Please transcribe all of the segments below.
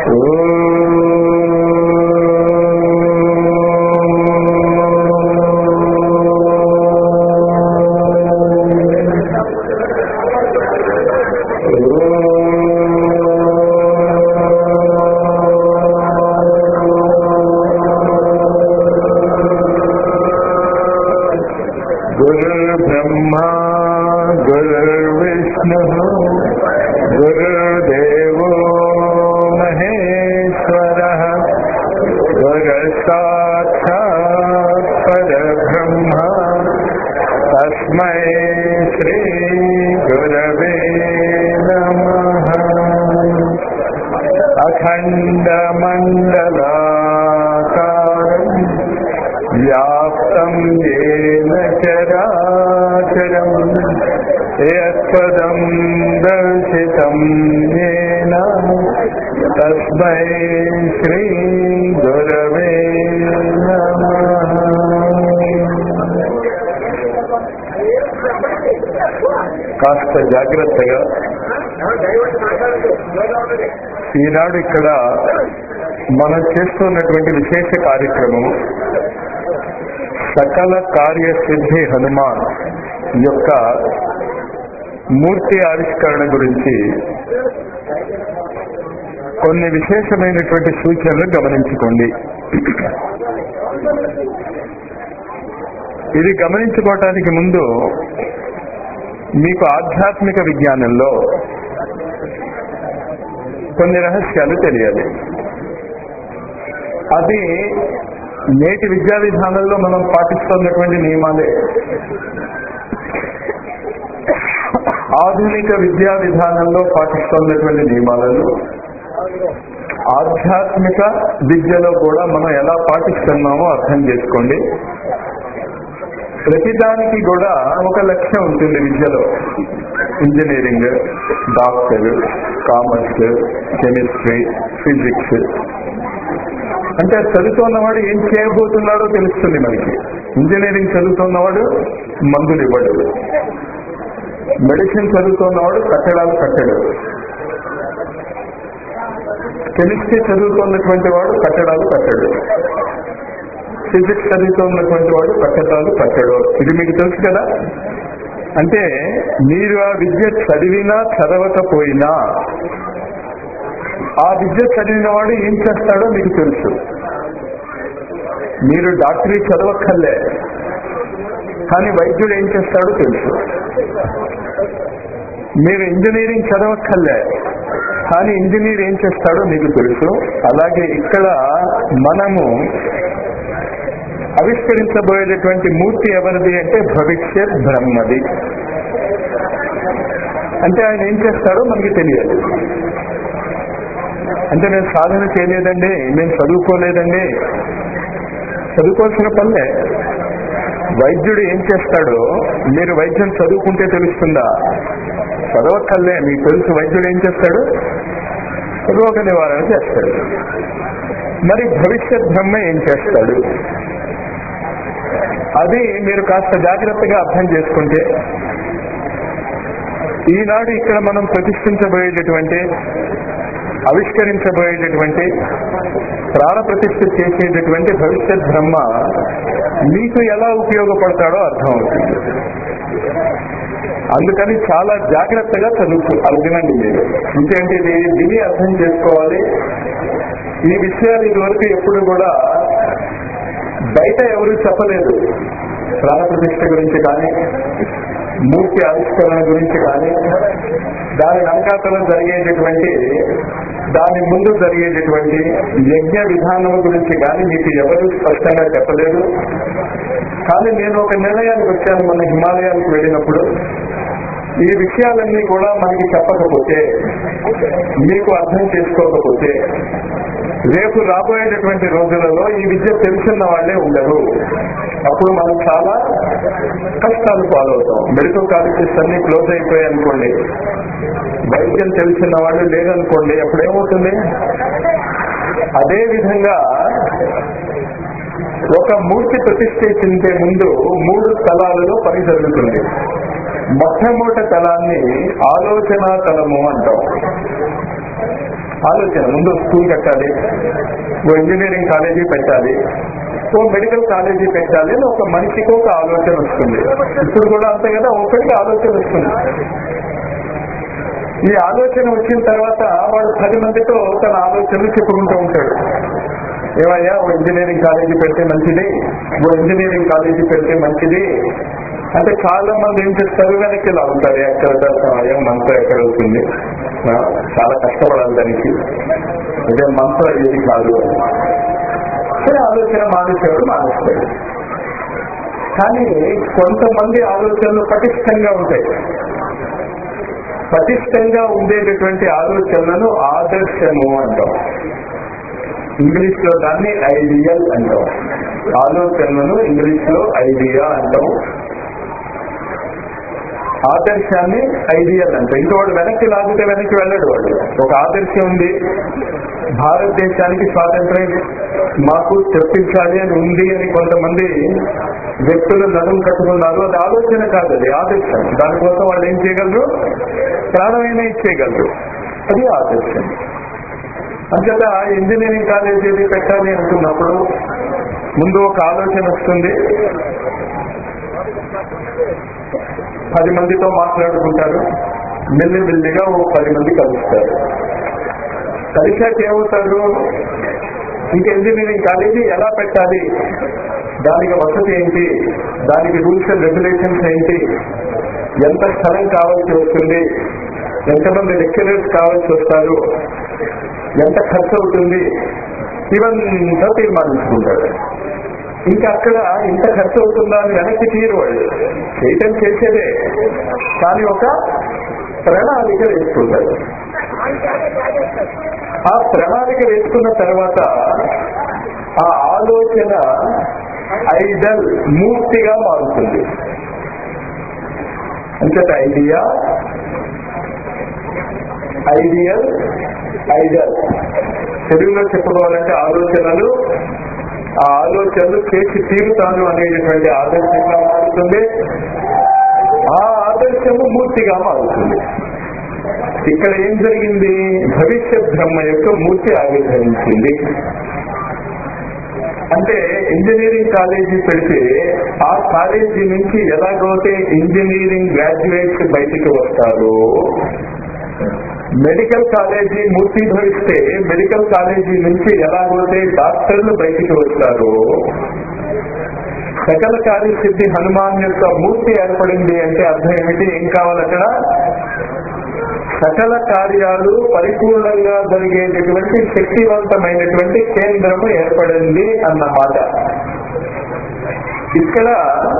गुरुर्ब्रह्मा गुरुर्विष्णुः गुरुर्देवो महेश्वरः गुरुसाक्षात् परब्रह्म तस्मै श्रीगुरवे नमः अखण्डमण्डलाकारम् व्याप्तं येन चराचरम् यत्पदं दर्शितं येन तस्मै श्रीगुरवे नमः కాస్త జాగ్రత్తగా ఈనాడు ఇక్కడ మనం చేస్తున్నటువంటి విశేష కార్యక్రమము సకల కార్యసిద్ధి హనుమాన్ యొక్క మూర్తి ఆవిష్కరణ గురించి కొన్ని విశేషమైనటువంటి సూచనలు గమనించుకోండి ఇది గమనించుకోవటానికి ముందు మీకు ఆధ్యాత్మిక విజ్ఞానంలో కొన్ని రహస్యాలు తెలియాలి అది నేటి విద్యా విధానంలో మనం పాటిస్తున్నటువంటి నియమాలే ఆధునిక విద్యా విధానంలో పాటిస్తున్నటువంటి నియమాలను ఆధ్యాత్మిక విద్యలో కూడా మనం ఎలా పాటిస్తున్నామో అర్థం చేసుకోండి ప్రతిదానికి కూడా ఒక లక్ష్యం ఉంటుంది విద్యలో engineering doctor commerce chemistry physics అంటే చదువుతున్నవాడు ఏం చేయబోతున్నాడో తెలుస్తుంది మనకి ఇంజనీరింగ్ చదువుతున్నవాడు మందులు ఇవ్వడు మెడిసిన్ చదువుతున్నవాడు కట్టడాలు కట్టడు కెమిస్ట్రీ చదువుతున్నటువంటి వాడు కట్టడాలు కట్టడు ఫిజిక్స్ చదువుతున్నటువంటి వాడు కట్టడాలు కట్టడు ఇది మీకు తెలుసు కదా అంటే మీరు ఆ విద్య చదివినా చదవకపోయినా ఆ విద్య చదివిన వాడు ఏం చేస్తాడో మీకు తెలుసు మీరు డాక్టరీ చదవక్కర్లే కానీ వైద్యుడు ఏం చేస్తాడో తెలుసు మీరు ఇంజనీరింగ్ చదవక్కర్లే కానీ ఇంజనీర్ ఏం చేస్తాడో మీకు తెలుసు అలాగే ఇక్కడ మనము ఆవిష్కరించబోయేటటువంటి మూర్తి ఎవరిది అంటే భవిష్యత్ బ్రహ్మది అంటే ఆయన ఏం చేస్తాడో మనకి తెలియదు అంటే నేను సాధన చేయలేదండి నేను చదువుకోలేదండి చదువుకోవాల్సిన పనులే వైద్యుడు ఏం చేస్తాడో మీరు వైద్యం చదువుకుంటే తెలుస్తుందా చదవక్కర్లే మీకు తెలుసు వైద్యుడు ఏం చేస్తాడు రోగ నివారణ చేస్తాడు మరి భవిష్యత్ బ్రహ్మ ఏం చేస్తాడు అది మీరు కాస్త జాగ్రత్తగా అర్థం చేసుకుంటే ఈనాడు ఇక్కడ మనం ప్రతిష్ఠించబోయేటటువంటి ఆవిష్కరించబోయేటటువంటి ప్రాణప్రతిష్ఠ చేసేటటువంటి భవిష్యత్ బ్రహ్మ మీకు ఎలా ఉపయోగపడతాడో అర్థం అవుతుంది అందుకని చాలా జాగ్రత్తగా చదువుకు అర్థమండి మీరు ఇంకేంటి ఇది విని అర్థం చేసుకోవాలి ఈ విషయాలు ఇదివరకు ఎప్పుడు కూడా బయట ఎవరు చెప్పలేదు ప్రాణప్రతిష్ఠ గురించి కానీ మూర్తి ఆవిష్కరణ గురించి కానీ దాని వెనకాతలో జరిగేటటువంటి దాని ముందు జరిగేటటువంటి యజ్ఞ విధానం గురించి కానీ మీకు ఎవరు స్పష్టంగా చెప్పలేదు కానీ నేను ఒక నిర్ణయానికి వచ్చాను మన హిమాలయానికి వెళ్ళినప్పుడు ఈ విషయాలన్నీ కూడా మనకి చెప్పకపోతే మీకు అర్థం చేసుకోకపోతే రేపు రాబోయేటటువంటి రోజులలో ఈ విద్య తెలుసున్న వాళ్ళే ఉండరు అప్పుడు మనం చాలా కష్టాలు పాలవుతాం మెడికల్ కాలేజెస్ అన్ని క్లోజ్ అయిపోయాయి అనుకోండి వైద్యం తెలిసిన వాళ్ళు లేదనుకోండి అప్పుడు ఏమవుతుంది అదే విధంగా ఒక మూర్తి ప్రతిష్ఠించే ముందు మూడు స్థలాలలో పని జరుగుతుంది మొట్టమొదటి తలాన్ని ఆలోచన తలము అంటాం ఆలోచన ముందు స్కూల్ కట్టాలి ఓ ఇంజనీరింగ్ కాలేజీ పెట్టాలి ఓ మెడికల్ కాలేజీ పెట్టాలి అని ఒక మనిషికి ఒక ఆలోచన వస్తుంది ఇప్పుడు కూడా అంతే కదా ఒకటికి ఆలోచన వస్తుంది ఈ ఆలోచన వచ్చిన తర్వాత వాడు పది మందితో తన ఆలోచనలు చెప్పుకుంటూ ఉంటాడు ఏమయ్యా ఓ ఇంజనీరింగ్ కాలేజీ పెడితే మంచిది ఓ ఇంజనీరింగ్ కాలేజీ పెడితే మంచిది అంటే చాలా మంది ఏం చేస్తారు వెనక్కి లాగుతారు ఎక్కడ దర్శనమయ్యా మంత్రం ఎక్కడ అవుతుంది ఆ, చాలా కష్టపడాలి దానికి ఇదే మంత్రం ఇది కాదు సరే ఆలోచన మానేసేవాడు మానేస్తాడు కానీ కొంతమంది ఆలోచనలు పటిష్టంగా ఉంటాయి పటిష్టంగా ఉండేటటువంటి ఆలోచనలను ఆదర్శము అంటాం ఇంగ్లీష్ లో దాన్ని ఐడియల్ అంటాం ఆలోచనలను ఇంగ్లీష్ లో ఐడియా అంటాం ఆదర్శాన్ని ఐడియల్ అంటాం ఇంకా వాడు వెనక్కి లాగితే వెనక్కి వెళ్ళాడు వాడు ఒక ఆదర్శం ఉంది భారతదేశానికి స్వాతంత్రం మాకు తెప్పించాలి అని ఉంది అని కొంతమంది వ్యక్తులు నడుము కట్టుకున్నారు అది ఆలోచన కాదు అది ఆదర్శం దానికోసం వాళ్ళు ఏం చేయగలరు ప్రాణమైనా ఇచ్చేయగలరు అది ఆదర్శం అంచేత ఇంజనీరింగ్ కాలేజ్ ఏది పెట్టాలి అనుకున్నప్పుడు ముందు ఒక ఆలోచన వస్తుంది పది మందితో మాట్లాడుకుంటారు మెల్లి మెల్లిగా ఓ పది మంది కలుస్తారు కలిశాక ఏమవుతారు ఇంకా ఇంజనీరింగ్ కాలేజీ ఎలా పెట్టాలి దానికి వసతి ఏంటి దానికి రూల్స్ అండ్ రెగ్యులేషన్స్ ఏంటి ఎంత స్థలం కావాల్సి వస్తుంది ఎంతమంది లెక్చరర్స్ కావాల్సి వస్తారు ఎంత ఖర్చు అవుతుంది ఇవంతా తీర్మానించుకుంటాడు ఇంకా అక్కడ ఇంత ఖర్చు అవుతుందా అని వెనక్కి తీరు వాళ్ళు చేయటం చేసేదే కానీ ఒక ప్రణాళిక వేసుకుంటారు ఆ ప్రణాళిక వేసుకున్న తర్వాత ఆ ఆలోచన ఐడల్ మూర్తిగా మారుతుంది అంతట ఐడియా ఐడియల్ ఐడల్ తెలుగులో చెప్పుకోవాలంటే ఆలోచనలు ఆ ఆలోచనలు చేసి తీరుతాను అనేటటువంటి ఆదర్శంగా మారుతుంది ఆ ఆదర్శము మూర్తిగా మారుతుంది ఇక్కడ ఏం జరిగింది భవిష్యత్ బ్రహ్మ యొక్క మూర్తి ఆవిర్భవించింది అంటే ఇంజనీరింగ్ కాలేజీ పెడితే ఆ కాలేజీ నుంచి ఎలాగైతే ఇంజనీరింగ్ గ్రాడ్యుయేట్స్ బయటికి వస్తారో మెడికల్ కాలేజీ మూర్తి భవిస్తే మెడికల్ కాలేజీ నుంచి ఎలాగైతే డాక్టర్లు బయటికి వస్తారో సకల కార్యసిద్ధి హనుమాన్ యొక్క మూర్తి ఏర్పడింది అంటే అర్థం ఏమిటి ఏం కావాలి అక్కడ సకల కార్యాలు పరిపూర్ణంగా జరిగేటటువంటి శక్తివంతమైనటువంటి కేంద్రము ఏర్పడింది అన్నమాట ఇక్కడ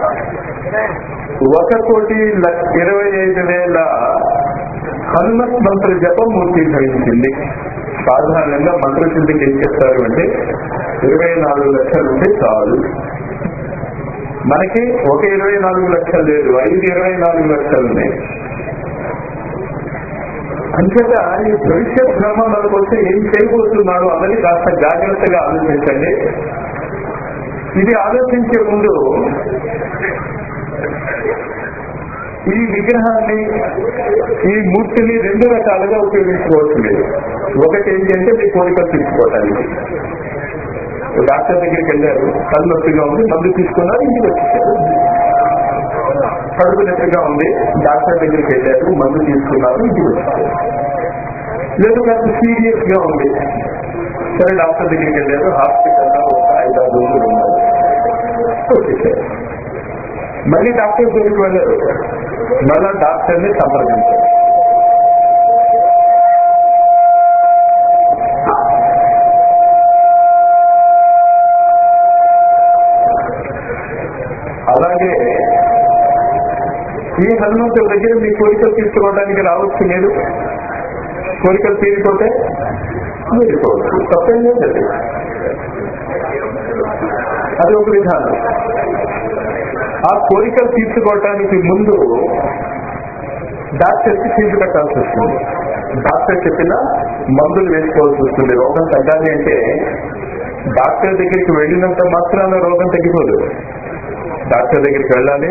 ఒక కోటి లక్ష- ఇరవై ఐదు వేల హనుమత్ మంత్ర జపం మూర్తి ధరించింది సాధారణంగా మంత్రసిద్ధికి ఏం చెప్తారు అంటే ఇరవై నాలుగు లక్షలు ఉంటే చాలు మనకి ఒక ఇరవై నాలుగు లక్షలు లేదు ఐదు ఇరవై నాలుగు లక్షలు ఉన్నాయి అంచేత ఈ భవిష్యత్ భ్రమ మన కోసం ఏం చేయబోతున్నాడు అన్నది కాస్త జాగ్రత్తగా ఆలోచించండి ఇది ఆలోచించే ముందు ఈ విగ్రహాన్ని ఈ మూర్తిని రెండు రకాలుగా ఉపయోగించుకోవచ్చు మీరు ఒకటి ఏంటి అంటే మీ కోరికలు తీసుకోవటానికి డాక్టర్ దగ్గరికి వెళ్ళారు కళ్ళు నొప్పిగా ఉంది మందు తీసుకున్నారు ఇంటికి వచ్చేసారు కడుపు నొప్పిగా ఉంది డాక్టర్ దగ్గరికి వెళ్ళారు మందు తీసుకున్నారు ఇంటికి వచ్చేసారు లేదు కాస్త సీరియస్ గా ఉంది సరే డాక్టర్ దగ్గరికి వెళ్ళారు హాస్పిటల్లో ఒక ఐదారు రోజులు ఉన్నారు వచ్చేసారు మళ్ళీ డాక్టర్ దగ్గరికి వెళ్ళారు మళ్ళా డాక్టర్ ని సంప్రదించారు అలాగే ఈ హనుమంతుడి దగ్గర మీ కోరికలు తీసుకోవడానికి రావచ్చు మీరు కోరికలు తీరిపోతే వెళ్ళిపోవచ్చు తప్పేం లేదు అది ఒక విధానం ఆ కోరికలు తీర్చుకోవటానికి ముందు డాక్టర్కి ఫీజు కట్టాల్సి వస్తుంది డాక్టర్ చెప్పిన మందులు వేసుకోవాల్సి వస్తుంది రోగం తగ్గాలి అంటే డాక్టర్ దగ్గరికి వెళ్ళినంత మాత్రాన రోగం తగ్గిపోదు డాక్టర్ దగ్గరికి వెళ్ళాలి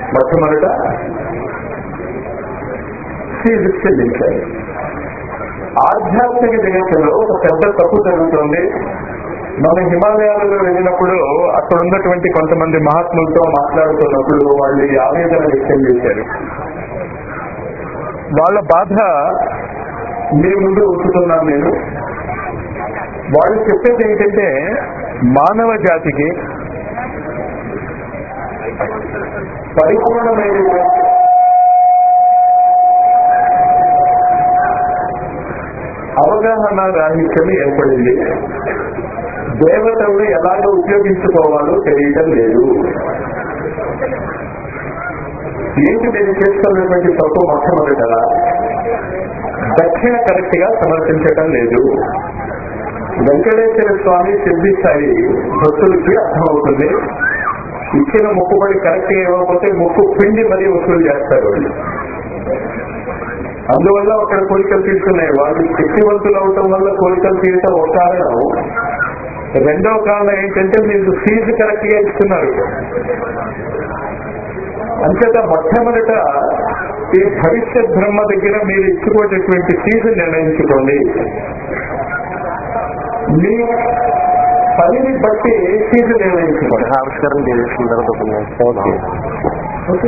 మొట్టమొదట ఫీజు చెల్లించాలి ఆధ్యాత్మిక జగత్తులో ఒక పెద్ద తప్పు జరుగుతుంది మన హిమాలయాలలో వెళ్ళినప్పుడు అక్కడ ఉన్నటువంటి కొంతమంది మహాత్ములతో మాట్లాడుతున్నప్పుడు వాళ్ళు ఈ ఆవేదన వ్యక్తం చేశారు వాళ్ళ బాధ మీ ముందు ఉంచుతున్నాను నేను వాళ్ళు చెప్పేది ఏంటంటే మానవ జాతికి పరిపూర్ణమైన అవగాహన రాహిత్యం ఏర్పడింది దేవతలను ఎలాగ ఉపయోగించుకోవాలో తెలియటం లేదు ఏంటి నేను చేస్తున్నటువంటి తప్పు మొట్టమొదట దక్షిణ కరెక్ట్ గా సమర్పించటం లేదు వెంకటేశ్వర స్వామి సిద్ధిస్తాయి భక్తులకి అర్థమవుతుంది ఇచ్చిన మొక్కుబడి కరెక్ట్ గా ఇవ్వకపోతే మొక్కు పిండి మరీ వసూలు చేస్తారు వాళ్ళు అందువల్ల అక్కడ కోరికలు తీరుతున్నాయి వాళ్ళు శక్తివంతులు అవటం వల్ల కోరికలు తీరటం ఒక కారణం రెండవ కారణం ఏంటంటే మీరు ఫీజు కరెక్ట్ గా ఇస్తున్నారు అంచేత మొట్టమొదట ఈ భవిష్యత్ బ్రహ్మ దగ్గర మీరు ఇచ్చుకోటటువంటి ఫీజు నిర్ణయించుకోండి మీ పనిని బట్టి ఫీజు నిర్ణయించుకోండి ఆవిష్కరణ చేసిన తర్వాత ఓకే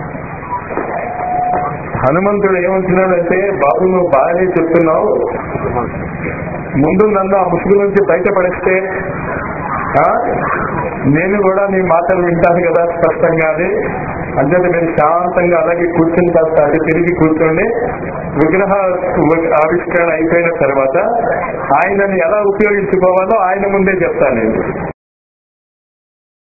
హనుమంతుడు ఏమంటున్నాడంటే బాబు నువ్వు బాగానే చెప్తున్నావు ముందు నన్ను ఆ ముసుగు నుంచి బయటపడిస్తే ఆ, నేను కూడా నీ మాటలు వింటాను కదా స్పష్టంగానే అంటే మీరు శాంతంగా అలాగే కూర్చుని కాస్త అటు తిరిగి కూర్చోండి విగ్రహ ఆవిష్కరణ అయిపోయిన తర్వాత ఆయనని ఎలా ఉపయోగించుకోవాలో ఆయన ముందే చెప్తాను నేను